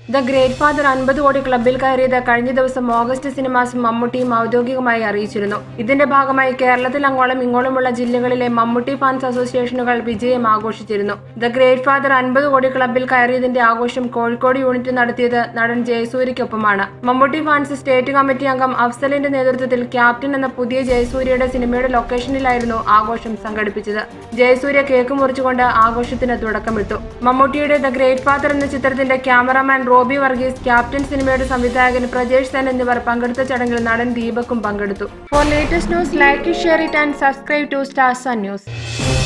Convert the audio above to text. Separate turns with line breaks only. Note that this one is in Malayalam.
ദ ഗ്രേറ്റ് ഫാദർ അൻപത് കോടി ക്ലബിൽ കയറിയത് കഴിഞ്ഞ ദിവസം ഓഗസ്റ്റ് സിനിമാസും മമ്മൂട്ടിയും ഔദ്യോഗികമായി അറിയിച്ചിരുന്നു ഇതിന്റെ ഭാഗമായി കേരളത്തിൽ അങ്ങോളം ഇങ്ങോളമുള്ള ജില്ലകളിലെ മമ്മൂട്ടി ഫാൻസ് അസോസിയേഷനുകൾ വിജയം ആഘോഷിച്ചിരുന്നു ദ ഗ്രേറ്റ് ഫാദർ അൻപത് കോടി ക്ലബിൽ കയറിയതിന്റെ ആഘോഷം കോഴിക്കോട് യൂണിറ്റ് നടത്തിയത് നടൻ ജയസൂര്യയ്ക്കൊപ്പമാണ് മമ്മൂട്ടി ഫാൻസ് സ്റ്റേറ്റ് കമ്മിറ്റി അംഗം അഫ്സലിന്റെ നേതൃത്വത്തിൽ ക്യാപ്റ്റൻ എന്ന പുതിയ ജയസൂര്യയുടെ സിനിമയുടെ ലൊക്കേഷനിലായിരുന്നു ആഘോഷം സംഘടിപ്പിച്ചത് ജയസൂര്യ കേക്ക് മുറിച്ചുകൊണ്ട് ആഘോഷത്തിന് തുടക്കമിട്ടു മമ്മൂട്ടിയുടെ ദ ഗ്രേറ്റ് ഫാദർ എന്ന ചിത്രത്തിന്റെ ക്യാമറാമാൻ റോബി വർഗീസ് ക്യാപ്റ്റൻ സിനിമയുടെ സംവിധായകൻ പ്രജേഷ് സെൻ എന്നിവർ പങ്കെടുത്ത ചടങ്ങിൽ നടൻ ദീപക്കും പങ്കെടുത്തു for latest news like share it and subscribe to Star Sun news